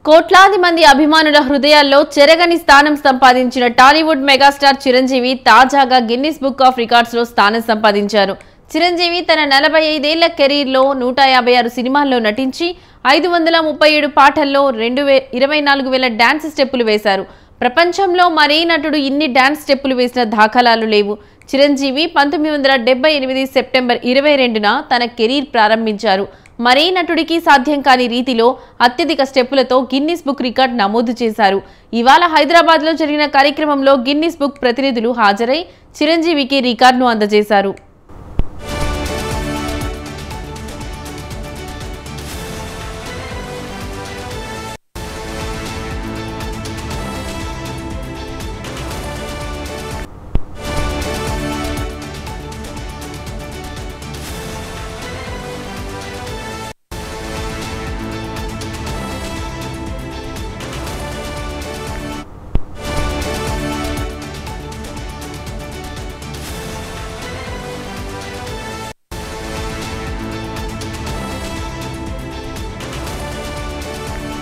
కోట్లాది మంది అభిమానుల హృదయాల్లో చెరగని స్థానం సంపాదించిన టాలీవుడ్ మెగాస్టార్ చిరంజీవి తాజాగా గిన్నిస్ బుక్ ఆఫ్ రికార్డ్స్ లో స్థానం సంపాదించారు చిరంజీవి తన నలభై ఐదేళ్ల కెరీర్లో నూట యాభై ఆరు సినిమాల్లో నటించి ఐదు వందల ముప్పై ఏడు పాటల్లో రెండు వే ఇరవై నాలుగు వేల డాన్స్ స్టెప్పులు వేశారు ప్రపంచంలో మరే నటుడు ఇన్ని డాన్స్ స్టెప్పులు వేసిన దాఖలాలు లేవు చిరంజీవి పంతొమ్మిది వందల డెబ్బై ఎనిమిది సెప్టెంబర్ ఇరవై రెండున తన కెరీర్ ప్రారంభించారు మరే నటుడికి సాధ్యం కాని రీతిలో అత్యధిక స్టెప్పులతో గిన్నిస్ బుక్ రికార్డ్ నమోదు చేశారు ఇవాళ హైదరాబాద్లో జరిగిన కార్యక్రమంలో గిన్నిస్ బుక్ ప్రతినిధులు హాజరై చిరంజీవికి రికార్డును అందజేశారు